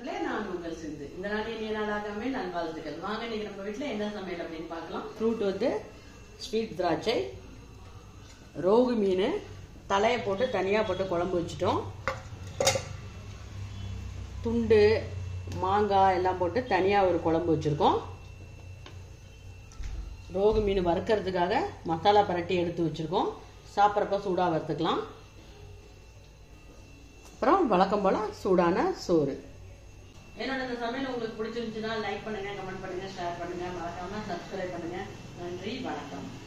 நண்பர்களே நான் உங்கள் சிந்து இந்த நாள் இனிய நாளாகவே நல்வாழ்த்துக்கள் வாங்க இன்னைக்கு நம்ம வீட்ல என்ன சமையல் அப்படின்னு பார்க்கலாம் ஃப்ரூட் வந்து ஸ்வீட் திராட்சை ரோகு மீன் தலையை போட்டு தனியாக போட்டு குழம்பு வச்சுட்டோம் துண்டு மாங்காய் எல்லாம் போட்டு தனியாக ஒரு குழம்பு வச்சுருக்கோம் ரோகு மீன் வறுக்கிறதுக்காக மசாலா பரட்டி எடுத்து வச்சுருக்கோம் சாப்பிட்றப்ப சூடாக வறுத்துக்கலாம் அப்புறம் வழக்கம் போல் சூடான சோறு என்னோட இந்த சமையல் உங்களுக்கு பிடிச்சிருந்துச்சுன்னா லைக் பண்ணுங்க கமெண்ட் பண்ணுங்க ஷேர் பண்ணுங்க மறக்காம சப்ஸ்கிரைப் பண்ணுங்க நன்றி வணக்கம்